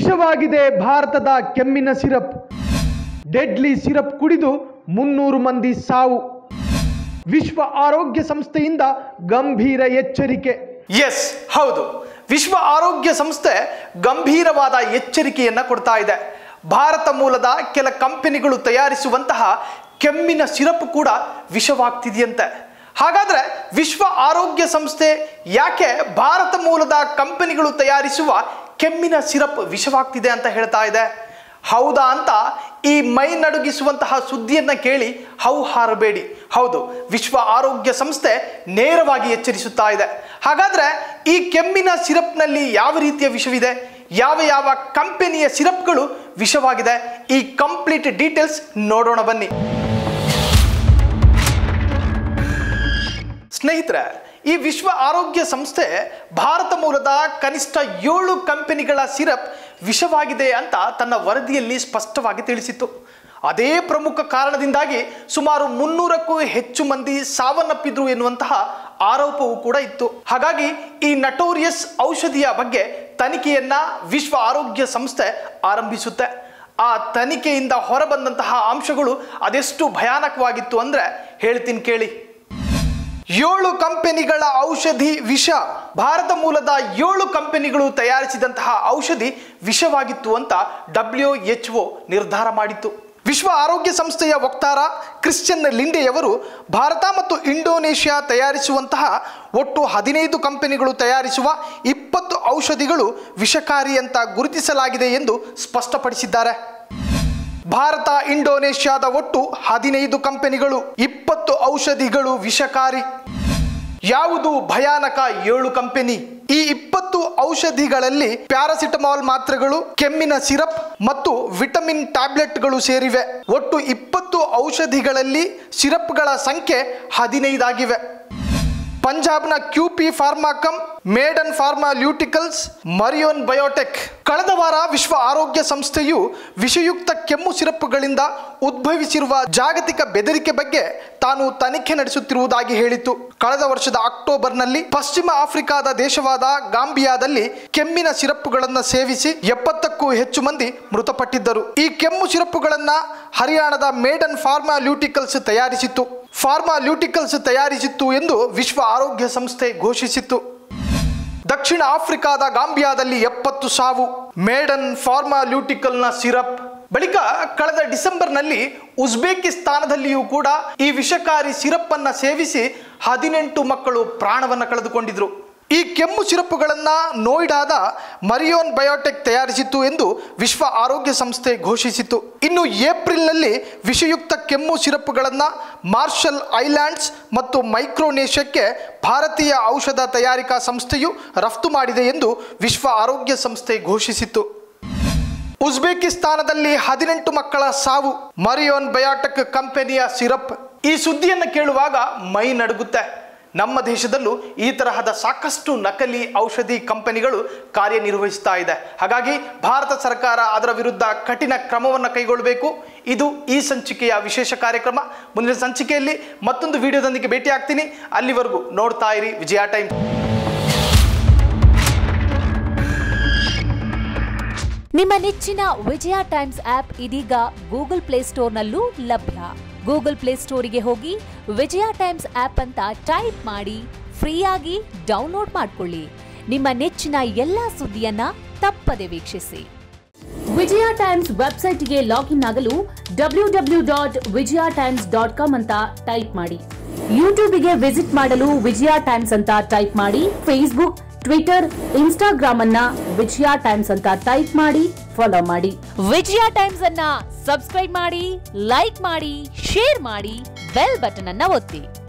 ವಿಷವಾಗಿದೆ ಭಾರತದ ಕೆಮ್ಮಿನ syrup deadly syrup ಕುಡಿದು ಮುನ್ನೂರು ಮಂದಿ ಸಾವು ವಿಶ್ವ ಆರೋಗ್ಯ ಸಂಸ್ಥೆಯಿಂದ ಗಂಭೀರ ಎಚ್ಚರಿಕೆ ಎಸ್ ಹೌದು ವಿಶ್ವ ಆರೋಗ್ಯ ಸಂಸ್ಥೆ ಗಂಭೀರವಾದ ಎಚ್ಚರಿಕೆಯನ್ನ ಕೊಡ್ತಾ ಇದೆ ಭಾರತ ಮೂಲದ ಕೆಲ ಕಂಪನಿಗಳು ತಯಾರಿಸುವಂತಹ ಕೆಮ್ಮಿನ ಸಿರಪ್ ಕೂಡ ವಿಷವಾಗ್ತಿದೆಯಂತೆ ಹಾಗಾದ್ರೆ ವಿಶ್ವ ಆರೋಗ್ಯ ಸಂಸ್ಥೆ ಯಾಕೆ ಭಾರತ ಮೂಲದ ಕಂಪನಿಗಳು ತಯಾರಿಸುವ ಕೆಮ್ಮಿನ ಸಿರಪ್ ವಿಷವಾಗ್ತಿದೆ ಅಂತ ಹೇಳ್ತಾ ಇದೆ ಹೌದಾ ಅಂತ ಈ ಮೈ ನಡುಗಿಸುವಂತಹ ಸುದ್ದಿಯನ್ನ ಕೇಳಿ ಹೌ ಹಾರಬೇಡಿ ಹೌದು ವಿಶ್ವ ಆರೋಗ್ಯ ಸಂಸ್ಥೆ ನೇರವಾಗಿ ಎಚ್ಚರಿಸುತ್ತಾ ಇದೆ ಹಾಗಾದ್ರೆ ಈ ಕೆಮ್ಮಿನ ಸಿರಪ್ನಲ್ಲಿ ಯಾವ ರೀತಿಯ ವಿಷವಿದೆ ಯಾವ ಯಾವ ಕಂಪನಿಯ ಸಿರಪ್ಗಳು ವಿಷವಾಗಿದೆ ಈ ಕಂಪ್ಲೀಟ್ ಡೀಟೇಲ್ಸ್ ನೋಡೋಣ ಬನ್ನಿ ಸ್ನೇಹಿತರೆ ಈ ವಿಶ್ವ ಆರೋಗ್ಯ ಸಂಸ್ಥೆ ಭಾರತ ಮೂಲದ ಕನಿಷ್ಠ ಏಳು ಕಂಪನಿಗಳ ಸಿರಪ್ ವಿಷವಾಗಿದೆ ಅಂತ ತನ್ನ ವರದಿಯಲ್ಲಿ ಸ್ಪಷ್ಟವಾಗಿ ತಿಳಿಸಿತ್ತು ಅದೇ ಪ್ರಮುಖ ಕಾರಣದಿಂದಾಗಿ ಸುಮಾರು ಮುನ್ನೂರಕ್ಕೂ ಹೆಚ್ಚು ಮಂದಿ ಸಾವನ್ನಪ್ಪಿದ್ರು ಎನ್ನುವಂತಹ ಆರೋಪವೂ ಕೂಡ ಇತ್ತು ಹಾಗಾಗಿ ಈ ನಟೋರಿಯಸ್ ಔಷಧಿಯ ಬಗ್ಗೆ ತನಿಖೆಯನ್ನ ವಿಶ್ವ ಆರೋಗ್ಯ ಸಂಸ್ಥೆ ಆರಂಭಿಸುತ್ತೆ ಆ ತನಿಖೆಯಿಂದ ಹೊರಬಂದಂತಹ ಅಂಶಗಳು ಅದೆಷ್ಟು ಭಯಾನಕವಾಗಿತ್ತು ಅಂದ್ರೆ ಹೇಳ್ತೀನಿ ಕೇಳಿ ಏಳು ಕಂಪನಿಗಳ ಔಷಧಿ ವಿಷ ಭಾರತ ಮೂಲದ ಏಳು ಕಂಪನಿಗಳು ತಯಾರಿಸಿದಂತಹ ಔಷಧಿ ವಿಷವಾಗಿತ್ತು ಅಂತ ಡಬ್ಲ್ಯೂ ಎಚ್ ಒ ನಿರ್ಧಾರ ಮಾಡಿತ್ತು ವಿಶ್ವ ಆರೋಗ್ಯ ಸಂಸ್ಥೆಯ ವಕ್ತಾರ ಕ್ರಿಶ್ಚಿಯನ್ ಲಿಂಡೆಯವರು ಭಾರತ ಮತ್ತು ಇಂಡೋನೇಷ್ಯಾ ತಯಾರಿಸುವಂತಹ ಒಟ್ಟು ಹದಿನೈದು ಕಂಪನಿಗಳು ತಯಾರಿಸುವ ಇಪ್ಪತ್ತು ಔಷಧಿಗಳು ವಿಷಕಾರಿ ಅಂತ ಗುರುತಿಸಲಾಗಿದೆ ಎಂದು ಸ್ಪಷ್ಟಪಡಿಸಿದ್ದಾರೆ ಭಾರತ ಇಂಡೋನೇಷ್ಯಾದ ಒಟ್ಟು ಹದಿನೈದು ಕಂಪನಿಗಳು ಇಪ್ಪತ್ತು ಔಷಧಿಗಳು ವಿಷಕಾರಿ ಯಾವುದು ಭಯಾನಕ ಏಳು ಕಂಪನಿ ಈ ಇಪ್ಪತ್ತು ಔಷಧಿಗಳಲ್ಲಿ ಪ್ಯಾರಾಸಿಟಮಾಲ್ ಮಾತ್ರೆಗಳು ಕೆಮ್ಮಿನ ಸಿರಪ್ ಮತ್ತು ವಿಟಮಿನ್ ಟ್ಯಾಬ್ಲೆಟ್ಗಳು ಸೇರಿವೆ ಒಟ್ಟು ಇಪ್ಪತ್ತು ಔಷಧಿಗಳಲ್ಲಿ ಸಿರಪ್ಗಳ ಸಂಖ್ಯೆ ಹದಿನೈದಾಗಿವೆ ಪಂಜಾಬ್ನ ಕ್ಯೂಪಿ ಫಾರ್ಮಾಕಮ್ ಮೇಡನ್ ಫಾರ್ಮಾಲ್ಯೂಟಿಕಲ್ಸ್ ಮರಿಯೋನ್ ಬಯೋಟೆಕ್ ಕಳೆದ ವಾರ ವಿಶ್ವ ಆರೋಗ್ಯ ಸಂಸ್ಥೆಯು ವಿಷಯುಕ್ತ ಕೆಮ್ಮು ಸಿರಪ್ಗಳಿಂದ ಉದ್ಭವಿಸಿರುವ ಜಾಗತಿಕ ಬೆದರಿಕೆ ಬಗ್ಗೆ ತಾನು ತನಿಖೆ ನಡೆಸುತ್ತಿರುವುದಾಗಿ ಹೇಳಿತ್ತು ಕಳೆದ ವರ್ಷದ ಅಕ್ಟೋಬರ್ನಲ್ಲಿ ಪಶ್ಚಿಮ ಆಫ್ರಿಕಾದ ದೇಶವಾದ ಗಾಂಬಿಯಾದಲ್ಲಿ ಕೆಮ್ಮಿನ ಸಿರಪ್ಪುಗಳನ್ನು ಸೇವಿಸಿ ಎಪ್ಪತ್ತಕ್ಕೂ ಹೆಚ್ಚು ಮಂದಿ ಮೃತಪಟ್ಟಿದ್ದರು ಈ ಕೆಮ್ಮು ಸಿರಪ್ಪುಗಳನ್ನು ಹರಿಯಾಣದ ಮೇಡನ್ ಫಾರ್ಮಾಲ್ಯೂಟಿಕಲ್ಸ್ ತಯಾರಿಸಿತ್ತು ಫಾರ್ಮಾಲ್ಯೂಟಿಕಲ್ಸ್ ತಯಾರಿಸಿತ್ತು ಎಂದು ವಿಶ್ವ ಆರೋಗ್ಯ ಸಂಸ್ಥೆ ಘೋಷಿಸಿತ್ತು ದಕ್ಷಿಣ ಆಫ್ರಿಕಾದ ಗಾಂಬಿಯಾದಲ್ಲಿ ಎಪ್ಪತ್ತು ಸಾವು ಮೇಡನ್ ಫಾರ್ಮಾಲ್ಯೂಟಿಕಲ್ನ ಸಿರಪ್ ಬಳಿಕ ಕಳೆದ ಡಿಸೆಂಬರ್ನಲ್ಲಿ ಉಜ್ಬೇಕಿಸ್ತಾನದಲ್ಲಿಯೂ ಕೂಡ ಈ ವಿಷಕಾರಿ ಸಿರಪ್ ಅನ್ನ ಸೇವಿಸಿ ಹದಿನೆಂಟು ಮಕ್ಕಳು ಪ್ರಾಣವನ್ನ ಕಳೆದುಕೊಂಡಿದ್ರು ಈ ಕೆಮ್ಮು ಸಿರಪ್ಪುಗಳನ್ನ ನೋಯ್ಡಾದ ಮರಿಯೋನ್ ಬಯೋಟೆಕ್ ತಯಾರಿಸಿತ್ತು ಎಂದು ವಿಶ್ವ ಆರೋಗ್ಯ ಸಂಸ್ಥೆ ಘೋಷಿಸಿತು ಇನ್ನು ಏಪ್ರಿಲ್ನಲ್ಲಿ ವಿಷಯುಕ್ತ ಕೆಮ್ಮು ಸಿರಪ್ಪುಗಳನ್ನು ಮಾರ್ಷಲ್ ಐಲ್ಯಾಂಡ್ಸ್ ಮತ್ತು ಮೈಕ್ರೋನೇಷ್ಯಾಕ್ಕೆ ಭಾರತೀಯ ಔಷಧ ತಯಾರಿಕಾ ಸಂಸ್ಥೆಯು ರಫ್ತು ಮಾಡಿದೆ ಎಂದು ವಿಶ್ವ ಆರೋಗ್ಯ ಸಂಸ್ಥೆ ಘೋಷಿಸಿತು ಉಜ್ಬೇಕಿಸ್ತಾನದಲ್ಲಿ ಹದಿನೆಂಟು ಮಕ್ಕಳ ಸಾವು ಮರಿಯೋನ್ ಬಯೋಟೆಕ್ ಕಂಪನಿಯ ಸಿರಪ್ ಈ ಸುದ್ದಿಯನ್ನು ಕೇಳುವಾಗ ಮೈ ನಡುಗುತ್ತೆ ನಮ್ಮ ದೇಶದಲ್ಲೂ ಈ ತರಹದ ಸಾಕಷ್ಟು ನಕಲಿ ಔಷಧಿ ಕಂಪನಿಗಳು ಕಾರ್ಯನಿರ್ವಹಿಸ್ತಾ ಇದೆ ಹಾಗಾಗಿ ಭಾರತ ಸರ್ಕಾರ ಅದರ ವಿರುದ್ಧ ಕಠಿಣ ಕ್ರಮವನ್ನು ಕೈಗೊಳ್ಳಬೇಕು ಇದು ಈ ಸಂಚಿಕೆಯ ವಿಶೇಷ ಕಾರ್ಯಕ್ರಮ ಮುಂದಿನ ಸಂಚಿಕೆಯಲ್ಲಿ ಮತ್ತೊಂದು ವಿಡಿಯೋದೊಂದಿಗೆ ಭೇಟಿ ಆಗ್ತೀನಿ ಅಲ್ಲಿವರೆಗೂ ನೋಡ್ತಾ ಇರಿ ವಿಜಯ ಟೈಮ್ ನಿಮ್ಮ ನೆಚ್ಚಿನ ವಿಜಯ ಟೈಮ್ಸ್ ಆಪ್ ಇದೀಗ ಗೂಗಲ್ ಪ್ಲೇಸ್ಟೋರ್ನಲ್ಲೂ ಲಭ್ಯ ಗೂಗಲ್ ಪ್ಲೇಸ್ಟೋರಿಗೆ ಹೋಗಿ ವಿಜಯ ಟೈಮ್ಸ್ ಆಪ್ ಅಂತ ಟೈಪ್ ಮಾಡಿ ಫ್ರೀಯಾಗಿ ಡೌನ್ಲೋಡ್ ಮಾಡ್ಕೊಳ್ಳಿ ನಿಮ್ಮ ನೆಚ್ಚಿನ ಎಲ್ಲಾ ಸುದ್ದಿಯನ್ನ ತಪ್ಪದೆ ವೀಕ್ಷಿಸಿ ವಿಜಯ ಟೈಮ್ಸ್ ವೆಬ್ಸೈಟ್ಗೆ ಲಾಗಿನ್ ಆಗಲು W W dot Vijaya Times dot com ಅಂತ ಟೈಪ್ ಮಾಡಿ ಯೂಟ್ಯೂಬ್ಗೆ ವಿಸಿಟ್ ಮಾಡಲು ವಿಜಯ ಟೈಮ್ಸ್ ಅಂತ ಟೈಪ್ ಮಾಡಿ ಫೇಸ್ಬುಕ್ ಟ್ವಿಟರ್ ಇನ್ಸ್ಟಾಗ್ರಾಮ್ ಅನ್ನ ವಿಜಯ ಟೈಮ್ಸ್ ಅಂತ ಟೈಪ್ ಮಾಡಿ ಫಾಲೋ ಮಾಡಿ ವಿಜಯ ಟೈಮ್ಸ್ ಅನ್ನ ಸಬ್ಸ್ಕ್ರೈಬ್ ಮಾಡಿ ಲೈಕ್ ಮಾಡಿ ಶೇರ್ ಮಾಡಿ ಬೆಲ್ ಬಟನ್ ಅನ್ನ ಒತ್ತಿ